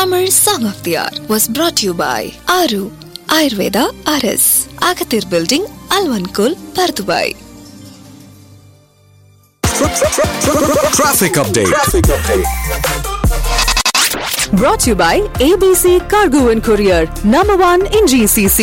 Tamil Song of the Hour was brought to you by Aru Ayurveda RS, Agathir Building, Alvankul, Pardubai. Traffic update. Brought to you by ABC Cargo and Courier, number one in GCC.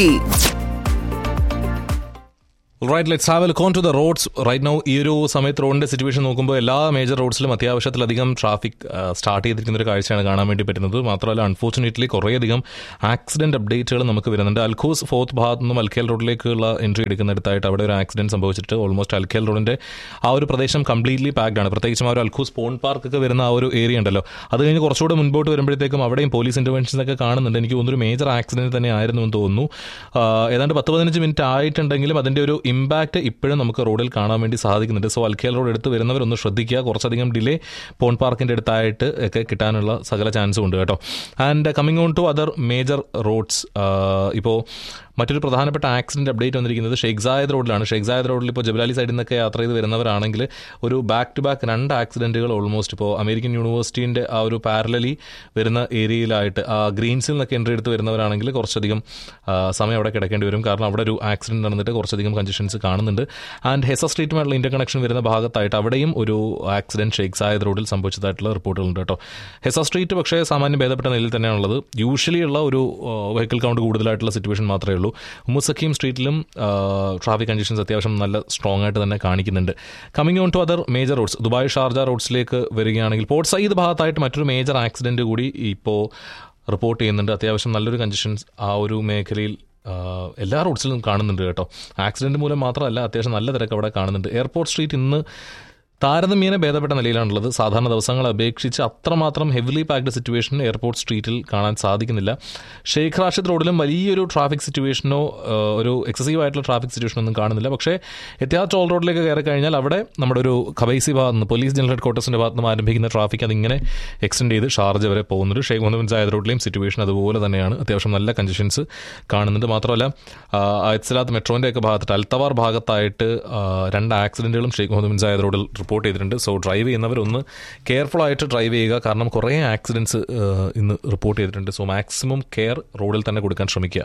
Right let's have a look on to the roads right now ഈ ഒരു സമയത്ത് റോഡിന്റെ situation നോക്കുമ്പോൾ എല്ലാ major റോഡ്സിലും അത്യാവശ്യത്തിലധികം traffic start ചെയ്തിരിക്കുന്ന ഒരു കാഴ്ചയാണ് കാണാൻ വേണ്ടി പറ്റുന്നത് മാത്രമല്ല അൺഫോർച്ചുനേറ്റ്ലി കുറേയധികം ആക്സിഡന്റ് അപ്ഡേറ്റുകൾ നമുക്ക് വരുന്നുണ്ട് അൽഖൂസ് ഫോർത്ത് ഭാഗത്ത് നിന്നും അൽക്കേൽ റോഡിലേക്കുള്ള എൻട്രി എടുക്കുന്നിടത്തായിട്ട് അവിടെ ഒരു ആക്സിഡന്റ് സംഭവിച്ചിട്ട് ഓൾമോസ്റ്റ് അൽക്കേൽ റോഡിന്റെ ആ ഒരു പ്രദേശം കംപ്ലീറ്റ്ലി പാക്ഡ് ആണ് പ്രത്യേകിച്ചും ആ ഒരു അൽഖൂസ് പോൺ പാർക്ക് ഒക്കെ വരുന്ന ആ ഒരു ഏരിയ ഉണ്ടല്ലോ അത് കഴിഞ്ഞ് കുറച്ചുകൂടെ മുൻപോട്ട് വരുമ്പോഴത്തേക്കും അവിടെയും പോലീസ് ഇന്റർവെൻഷൻസ് ഒക്കെ കാണുന്നുണ്ട് എനിക്ക് തോന്നുന്നു ഒരു മേജർ ആക്സിഡന്റ് തന്നെ ആയിരുന്നു എന്ന് തോന്നുന്നു ആ, ഏതാണ്ട് പത്ത് പതിനഞ്ച് മിനിറ്റ് ആയിട്ടുണ്ടെങ്കിലും അതിന്റെ ഒരു ഇമ്പാക്റ്റ് ഇപ്പോഴും നമുക്ക് റോഡിൽ കാണാൻ വേണ്ടി സാധിക്കുന്നുണ്ട് സോ അൽക്കേൽ റോഡ് എടുത്ത് വരുന്നവരൊന്ന് ശ്രദ്ധിക്കുക കുറച്ചധികം ഡിലേ പോൺ പാർക്കിന്റെ അടുത്തായിട്ട് ഒക്കെ കിട്ടാനുള്ള സകല ചാൻസും ഉണ്ട് കേട്ടോ and coming on to other major roads ഇപ്പോൾ മറ്റൊരു പ്രധാനപ്പെട്ട ആക്സിഡന്റ് അപ്ഡേറ്റ് വന്നിരിക്കുന്നത് ഷെയ്ഖ് സായദ് റോഡിലാണ് ഷെയ്ഖ് സായദ് റോഡിൽ ഇപ്പോൾ ജബലാലി സൈഡിൽ നിന്നൊക്കെ യാത്ര ചെയ്ത് വരുന്നവരാണെങ്കിൽ ഒരു ബാക്ക് ടു ബാക്ക് രണ്ട് ആക്സിഡന്റുകൾ ഓൾമോസ്റ്റ് ഇപ്പോൾ അമേരിക്കൻ യൂണിവേഴ്സിറ്റീൻ്റെ ആ ഒരു പാരലലി വരുന്ന ഏരിയയിലായിട്ട് ആ ഗ്രീൻസിൽ നിന്നൊക്കെ എൻട്രി എടുത്ത് വരുന്നവരാണെങ്കിൽ കുറച്ചധികം ആ, സമയം അവിടെ കിടക്കേണ്ടി വരും കാരണം അവിടെ ഒരു ആക്സിഡന്റ് നടന്നിട്ട് കുറച്ചധികം കൺജഷൻസ് കാണുന്നുണ്ട് ആൻഡ് ഹെസ സ്ട്രീറ്റുമായിട്ടുള്ള ഇന്റർ കണക്ഷൻ വരുന്ന ഭാഗത്തായിട്ട് അവിടെയും ഒരു ആക്സിഡന്റ് ഷെയ്ഖ് സായദ് റോഡിൽ സംഭവിച്ചതായിട്ടുള്ള റിപ്പോർട്ടുകളുണ്ട് കേട്ടോ ഹെസ സ്ട്രീറ്റ് പക്ഷേ സാമാന്യം ഭേദപ്പെട്ട നിലയിൽ തന്നെയാണുള്ളത് യൂഷ്വലി ഉള്ള ഒരു വെഹിക്കിൾ കൗണ്ട് കൂടുതലായിട്ടുള്ള സിറ്റുവേഷൻ മാത്രമേ ഉള്ളൂ ഉമ്മുസക്കീം സ്ട്രീറ്റിലും ട്രാഫിക് കണ്ടീഷൻസ് അത്യാവശ്യം നല്ല സ്ട്രോങ് ആയിട്ട് തന്നെ കാണിക്കുന്നുണ്ട് coming on to other major roads Dubai Sharjah റോഡ്സിലേക്ക് വരികയാണെങ്കിൽ പോർട്ട് സയ്യിദ് ഭാഗത്തായിട്ട് മറ്റൊരു മേജർ ആക്സിഡന്റ് കൂടി ഇപ്പോൾ റിപ്പോർട്ട് ചെയ്യുന്നുണ്ട് അത്യാവശ്യം നല്ലൊരു കണ്ടീഷൻസ് ആ ഒരു മേഖലയിൽ ആ, എല്ലാ റോഡ്സിലും കാണുന്നുണ്ട് കേട്ടോ ആക്സിഡന്റ് മൂലം മാത്രമല്ല അത്യാവശ്യം നല്ല തിരക്ക് അവിടെ കാണുന്നുണ്ട് എയർപോർട്ട് സ്ട്രീറ്റ് ഇന്ന് താരതമ്യേന ഭേദപ്പെട്ട നിലയിലാണുള്ളത് സാധാരണ ദിവസങ്ങളെ അപേക്ഷിച്ച് അത്രമാത്രം ഹെവിലി പാക്ഡ് സിറ്റുവേഷൻ എയർപോർട്ട് സ്ട്രീറ്റിൽ കാണാൻ സാധിക്കുന്നില്ല ഷെയ്ഖ് റാഷിദ് റോഡിലും വലിയൊരു ട്രാഫിക് സിറ്റുവേഷനോ ആ, ഒരു എക്സസീവ് ആയിട്ടുള്ള ട്രാഫിക് സിറ്റുവേഷൻ ഒന്നും കാണുന്നില്ല പക്ഷേ എത്തിയാ ടോൾ റോഡിലേക്ക് കയറി കഴിഞ്ഞാൽ അവിടെ നമ്മുടെ ഒരു ഖബൈസി ഭാഗത്ത് നിന്ന് പോലീസ് ജനറൽ ഹെഡ് ക്വാർട്ടേഴ്സിന്റെ ഭാഗത്ത് നിന്ന് ആരംഭിക്കുന്ന ട്രാഫിക് അതിങ്ങനെ എക്സ്റ്റെൻഡ് ചെയ്ത് ഷാർജ വരെ പോകുന്നുണ്ട് ഷെയ്ഖ് മുഹമ്മദ് ബിൻ സായദ് റോഡിലെയും സിറ്റുവേഷൻ അതുപോലെ തന്നെയാണ് അത്യാവശ്യം നല്ല കണ്ടീഷൻസ് കാണുന്നുണ്ട് മാത്രമല്ല അയത്സലാത്ത് മെട്രോന്റെ ഒക്കെ ഭാഗത്ത് അൽത്തവാർ ഭാഗത്തായിട്ട് ആ, രണ്ട് ആക്സിഡന്റുകളും ഷെയ്ഖ് മുഹമ്മദ് ബിൻ സായദ് റോഡിൽ റിപ്പോർട്ട് ചെയ്തിട്ടുണ്ട് സോ ഡ്രൈവ് ചെയ്യുന്നവർ ഒന്ന് കെയർഫുൾ ആയിട്ട് ഡ്രൈവ് ചെയ്യുക കാരണം കുറേ ആക്സിഡൻസ് ഇന്ന് റിപ്പോർട്ട് ചെയ്തിട്ടുണ്ട് സോ മാക്സിമം കെയർ റോഡിൽ തന്നെ കൊടുക്കാൻ ശ്രമിക്കുക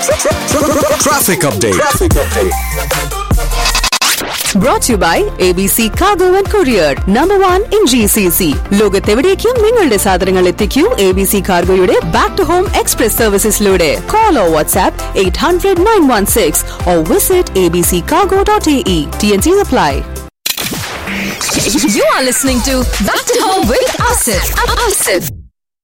Traffic update. Brought to you by ABC Cargo and Courier, number one in GCC. ലോകത്തെവിടേക്കും നിങ്ങളുടെ സാധനങ്ങൾ എത്തിക്കൂ എ ബി സി കാർഗോയുടെ ബാക്ക് ടു ഹോം എക്സ്പ്രസ് സർവീസസിലൂടെ call or WhatsApp eight hundred nine one six or visit A B C cargo dot A E T N C apply You are listening to Back to Home with Asif. Asif.